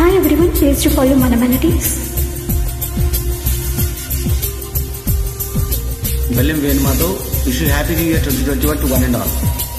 Hi everyone, please to follow Mana Melodies. బెల్లం వేణుమాతో wish happy new year twenty twenty one to one and all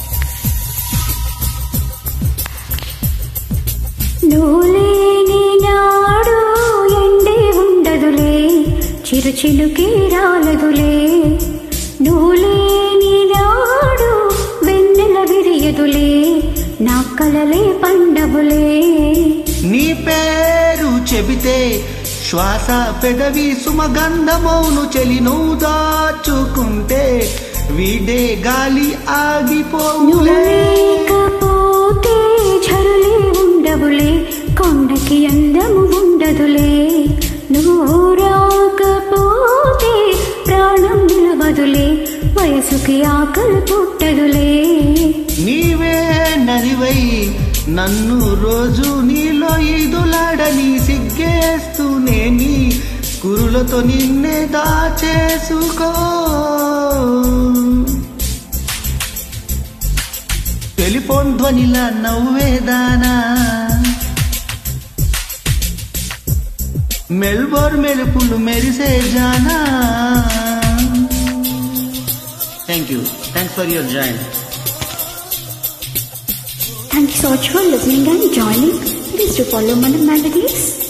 నువ్వులేని నాడు ఎండే ఉండదులే చిరు చిలుకే రాలదులే నువ్వులేని నాడు వెన్నెల విరియదులే నా కలలే పండవులే నీ పేరు చెబితే శ్వాస పెదవి సుమగంధమౌను చెలి నువ్వు దాచుకుంటే వీడే గాలి ఆగిపోవులే లేకపోతే ఝరులే ఉండవులే కొండకి అందము ఉండదులే నువ్వు రాకపోతే ప్రాణం నిలవదులే వయసుకి ఆకలి పుట్టదులే నీవే నదివై నన్ను రోజు నీలో ఈదులాడని సిగ్గేస్తూనే నీ కురులతో నిన్నే దాచేసుకో టెలిఫోన్ ధ్వనిలా నవ్వేదానా మెల్బోర్ మెరుపులు మెరిసే జానా thank you thanks for your join Thank you so much for listening and joining. Please do follow Mana Melodies.